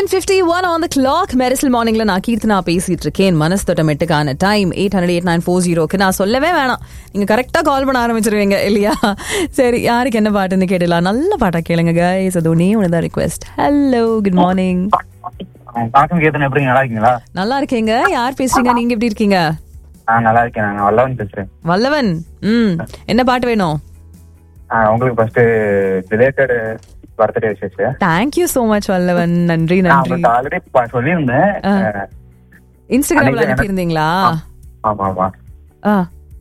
Nine fifty one on the clock மெரிசல் மார்னிங்ல நான் கீர்த்தனா பேசிட்டு இருக்கேன் மனசு தொட்டமெட்டுக்கான time eight hundred eight nine four ஜீரோக்கு நான் சொல்லவே வேணாம் நீங்க கரெக்டா கால் பண்ண ஆரம்பிச்சிருவீங்க இல்லையா சரி யாருக்கு என்ன பாட்டுன்னு கேட்டலாம் நல்ல பாட்டா கேளுங்க கைஸ் அது ஒன்னே ஒன்று தான் ரிக்வெஸ்ட் ஹலோ குட் மார்னிங் வணக்கம் கேத்தன் எப்படிங்க நல்லா இருக்கீங்களா நல்லா இருக்கீங்க யார் பேசுறீங்க நீங்க எப்படி இருக்கீங்க ஆ நல்லா இருக்கேன் நான் வல்லவன் பேசுறேன் வல்லவன் ம் என்ன பாட்டு வேணும் ஆ, உங்களுக்கு ஃபர்ஸ்ட் ரிலேட்டட் பர்த்டே விஷயம் தேங்க்யூ so மச் வல்லவன் நன்றி நான் நன்றி உங்களுக்கு ஆல்ரெடி சொல்லியிருந்தேன் ஆ. ஆ, இன்ஸ்டாகிராம்ல அன்னைக்கு எனக்கு- அனுப்பியிருந்தீங்களா ஆமா ஆமா ஆ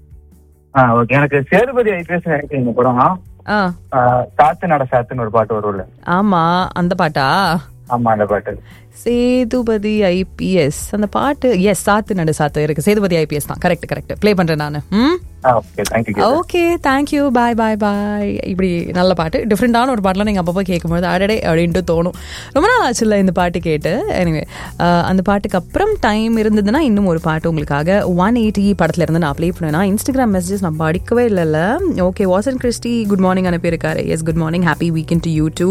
ஆ ஓகே எனக்கு சேதுபதி ஐபிஎஸ் எனக்கு இந்த படம் ஆ ஆ, சாத்து நட சாத்துன்னு ஒரு பாட்டு வரும்ல ஆமா அந்த பாட்டா ஆமா அந்த பாட்டு சேதுபதி ஐபிஎஸ் அந்த பாட்டு எஸ் சாத்து நடு சாத்து இருக்கு சேதுபதி ஐபிஎஸ் தான் கரெக்ட் கரெக்ட் ப்ளே பண்றேன் நான் ம் ஆ okay thank you okay thank you bye bye bye இப்படி நல்ல பாட்டு டிஃப்ரெண்டான ஒரு பாட்டெலாம் நீங்கள் அப்பப்போ கேட்கும்போது அடடே அப்படின்ட்டு தோணும் ரொம்ப நாள் ஆச்சுல்ல இந்த பாட்டு கேட்டு எனிவே அந்த பாட்டுக்கு அப்புறம் டைம் இருந்ததுன்னா இன்னும் ஒரு பாட்டு உங்களுக்காக ஒன் எயிட்டி படத்துல இருந்து நான் ப்ளே பண்ணுவேன் இன்ஸ்டாகிராம் மெசேஜஸ் நான் படிக்கவே இல்லைல்ல okay Vasan Christy good morning அனுப்பியிருக்காரு yes good morning happy weekend to you too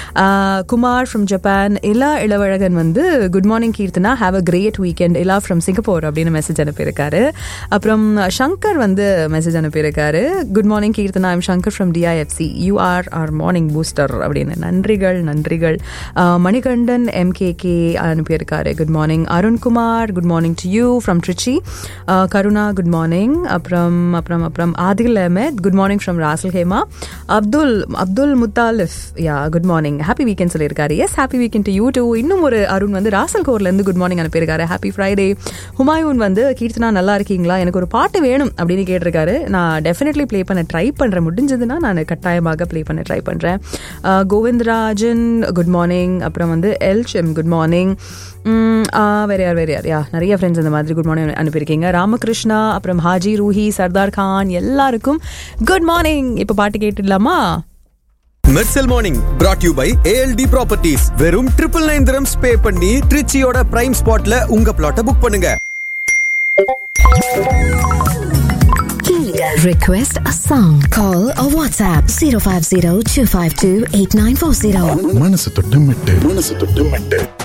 Kumar from Japan Ila Ilavazhagan வந்து good morning Keerthana have a great weekend Ila from Singapore அப்படின்னு மெசேஜ் அனுப்பியிருக்காரு அப்புறம் சங்கர் வந்து மெசேஜ் அனுப்பியிருக்காரு good morning Keerthana I'm Shankar from D I F C you are are morning booster அப்படின்னு நன்றிகள் நன்றிகள் அஹ், மணிகண்டன் எம்கேகே அனுப்பியிருக்காரு good morning Arunkumar good morning to you from Trichy ah, Karuna good morning அப்புறம் அப்புறம் அப்புறம் Adil Ahmed good morning from Ras Al Khaimah Abdul Abdul Muthalif yeah good morning happy weekend சொல்லியிருக்காரு yes happy weekend to you too இன்னும் ஒரு அருண் வந்து ராசல் கோர்லேருந்து குட் மார்னிங் அனுப்பியிருக்காரு ஹாப்பி ஃப்ரைடே ஹுமாயூன் வந்து கீர்த்தனா நல்லா இருக்கீங்களா எனக்கு ஒரு பாட்டு வேணும் அப்படின்னு கேட்டிருக்காரு நான் டெஃபினெட்லி ப்ளே பண்ண ட்ரை பண்ணுறேன் முடிஞ்சதுன்னா நான் கட்டாயமாக ப்ளே பண்ண ட்ரை பண்ணுறேன் கோவிந்தராஜன் குட் மார்னிங் அப்புறம் வந்து எல்ஷம் குட் மார்னிங் வேற யார் வேற யார் யா நிறைய ஃப்ரெண்ட்ஸ் இந்த மாதிரி குட் மார்னிங் அனுப்பியிருக்கீங்க ராமகிருஷ்ணா அப்புறம் ஹாஜி ரூஹி சர்தார் கான் எல்லாருக்கும் குட் மார்னிங் இப்போ பாட்டு கேட்டுடலாமா Mersal morning brought you by ALT properties வெறும் ட்ரிபிள் நைன் திரம்ஸ் பே பண்ணி ட்ரிச்சியோட பிரைம் ஸ்பாட்ல உங்க பிளாட்டை புக் பண்ணுங்க Request a song. Call or WhatsApp 050 252 8940. மனசு தொட்டு மெட்டு மனசு தொட்டு மெட்டு